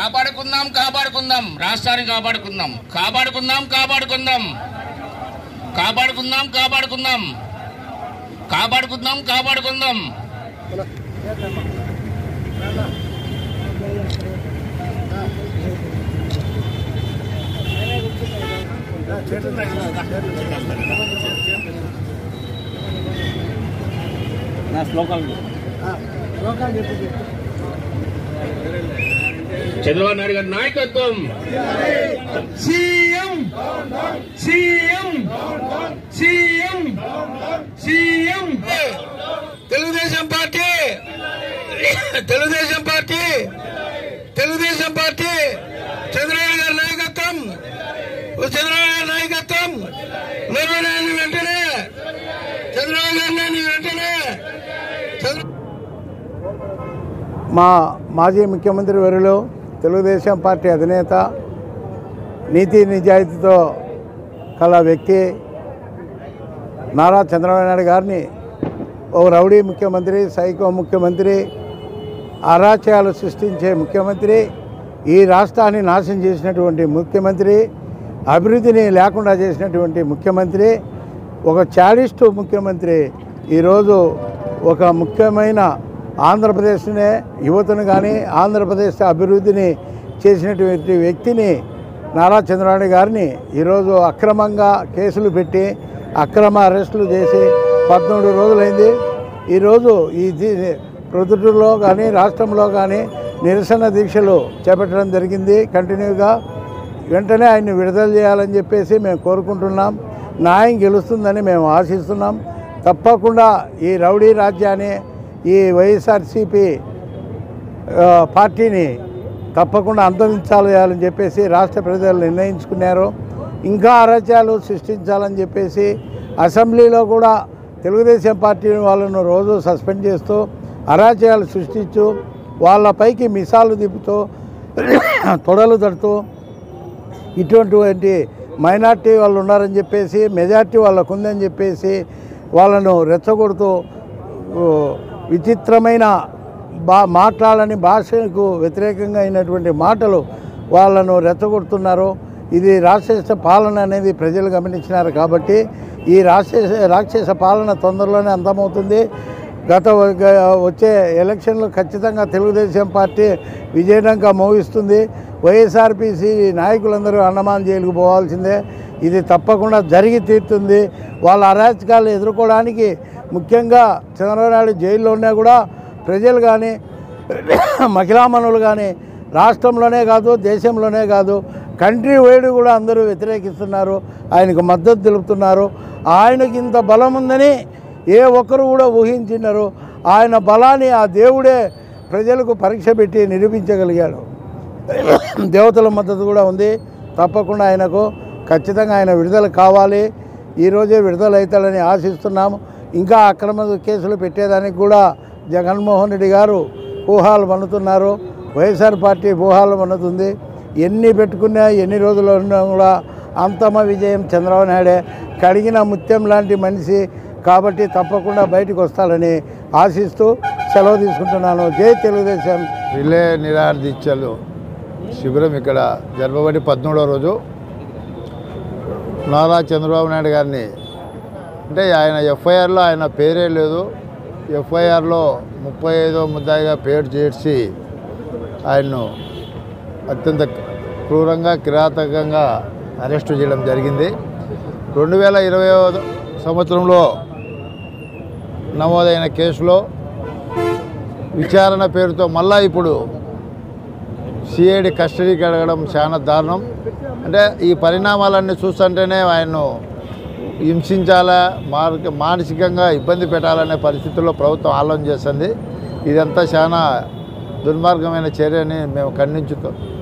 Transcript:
కాపాడుకుందాం కాపాడుకుందాం రాష్ట్రాన్ని కాపాడుకుందాం కాపాడుకుందాం కాపాడుకుందాం కాపాడుకుందాం కాపాడుకుందాం కాపాడుకుందాం కాపాడుకుందాం చంద్రబాబు నాయుడు గారి నాయకత్వం CM CM CM CM Telugu Desam party Telugu Desam party Telugu Desam party Chandrababu గారి నాయకత్వం చంద్రబాబు గారి నాయకత్వం నిర్వహణ వెంటనే చంద్రబాబు గారిని వెంటనే చంద్ర మా మాజీ ముఖ్యమంత్రి వరులు తెలుగుదేశం పార్టీ అధినేత నీతి నిజాయితీతో కల వ్యక్తి నారా చంద్రబాబు నాయుడు గారిని ఓ రౌడీ ముఖ్యమంత్రి సైకో ముఖ్యమంత్రి అరాచయాలు సృష్టించే ముఖ్యమంత్రి ఈ రాష్ట్రాన్ని నాశనం చేసినటువంటి ముఖ్యమంత్రి అభివృద్ధిని లేకుండా చేసినటువంటి ముఖ్యమంత్రి ఒక చాడిస్టు ముఖ్యమంత్రి ఈరోజు ఒక ముఖ్యమైన ఆంధ్రప్రదేశ్నే యువతను కానీ ఆంధ్రప్రదేశ్ అభివృద్ధిని చేసినటువంటి వ్యక్తిని నారా చంద్రబాబు గారిని ఈరోజు అక్రమంగా కేసులు పెట్టి అక్రమ అరెస్టులు చేసి పద్మూడు రోజులైంది ఈరోజు ఈ జీ- ప్రొద్దుటూరులో కానీ రాష్ట్రంలో కానీ నిరసన దీక్షలు చేపట్టడం జరిగింది కంటిన్యూగా వెంటనే ఆయన్ని విడుదల చేయాలని చెప్పేసి మేము కోరుకుంటున్నాం న్యాయం గెలుస్తుందని మేము ఆశిస్తున్నాం తప్పకుండా ఈ రౌడీ రాజ్యాన్ని ఈ వైఎస్ఆర్సీపీ ఆ, పార్టీని తప్పకుండా అంతరించాలని చెప్పేసి రాష్ట్ర ప్రజలు నిర్ణయించుకున్నారు ఇంకా అరచాలు సృష్టించాలని చెప్పేసి అసెంబ్లీలో కూడా తెలుగుదేశం పార్టీ వాళ్ళను రోజు సస్పెండ్ చేస్తూ అరాచయాలు సృష్టించు వాళ్ళపైకి మిసాలు తిప్పుతూ తొడలు తడుతూ ఇటువంటి మైనార్టీ వాళ్ళు ఉన్నారని చెప్పేసి మెజార్టీ వాళ్ళకు ఉందని చెప్పేసి వాళ్ళను రెచ్చగొడుతూ ఓ, విచిత్రమైన బా మాట్లాడని భాషకు వ్యతిరేకంగా అయినటువంటి మాటలు వాళ్ళను రెచ్చగొడుతున్నారు ఇది రాక్షస పాలన అనేది ప్రజలు గమనించినారు కాబట్టి ఈ రాక్షస రాక్షస పాలన తొందరలోనే అంతమవుతుంది గత గ- వచ్చే ఎలక్షన్లో ఖచ్చితంగా తెలుగుదేశం పార్టీ విజయంగా మోగిస్తుంది వైఎస్ఆర్పీసీ నాయకులందరూ అన్నమాన్ జైలుకు పోవాల్సిందే ఇది తప్పకుండా జరిగి తీరుతుంది వాళ్ళ అరాచకాలు ఎదుర్కోవడానికి ముఖ్యంగా చంద్రబాబు నాయుడు జైల్లో ఉన్నా కూడా ప్రజలు కానీ మహిళామణులు కానీ రాష్ట్రంలోనే కాదు దేశంలోనే కాదు కంట్రీ వైడ్ కూడా అందరూ వ్యతిరేకిస్తున్నారు ఆయనకు మద్దతు తెలుపుతున్నారు ఆయనకి ఇంత బలం ఉందని ఏ ఒక్కరు కూడా ఊహించినారు ఆయన బలాన్ని ఆ దేవుడే ప్రజలకు పరీక్ష పెట్టి నిరూపించగలిగాడు దేవతల మద్దతు కూడా ఉంది తప్పకుండా ఆయనకు ఖచ్చితంగా ఆయన విడుదల కావాలి ఈరోజే విడుదల అవుతాడని ఆశిస్తున్నాము ఇంకా అక్రమ కేసులు పెట్టేదానికి కూడా జగన్మోహన్ రెడ్డి గారు ఊహాలు మన్నుతున్నారు వైఎస్ఆర్ పార్టీ ఊహాలు మన్నుతుంది ఎన్ని పెట్టుకున్నా ఎన్ని రోజులు ఉన్నా కూడా అంతమ విజయం చంద్రబాబు నాయుడే కడిగిన ముత్యం లాంటి మనిషి కాబట్టి తప్పకుండా బయటకు వస్తాడని ఆశిస్తూ సెలవు తీసుకుంటున్నాను జై తెలుగుదేశం రిలే నిరాదీక్షలు శిబిరం ఇక్కడ జరపబడి పద్మూడవ రోజు నారా చంద్రబాబు నాయుడు గారిని అంటే ఆయన ఎఫ్ఐఆర్లో ఆయన పేరే లేదు ఎఫ్ఐఆర్లో ముప్పై ఐదో ముద్దాయిగా పేరు చేర్చి ఆయన్ను అత్యంత క్రూరంగా కిరాతకంగా అరెస్టు చేయడం జరిగింది రెండు వేల ఇరవై సంవత్సరంలో నమోదైన కేసులో విచారణ పేరుతో మళ్ళా ఇప్పుడు సిఐడి కస్టడీకి అడగడం చాలా దారుణం అంటే ఈ పరిణామాలన్నీ చూస్తుంటేనే ఆయన్ను హింసించాలా మార్- మానసికంగా ఇబ్బంది పెట్టాలనే పరిస్థితుల్లో ప్రభుత్వం ఆలోచన చేస్తుంది ఇదంతా చాలా దుర్మార్గమైన చర్యని మేము ఖండించుతాం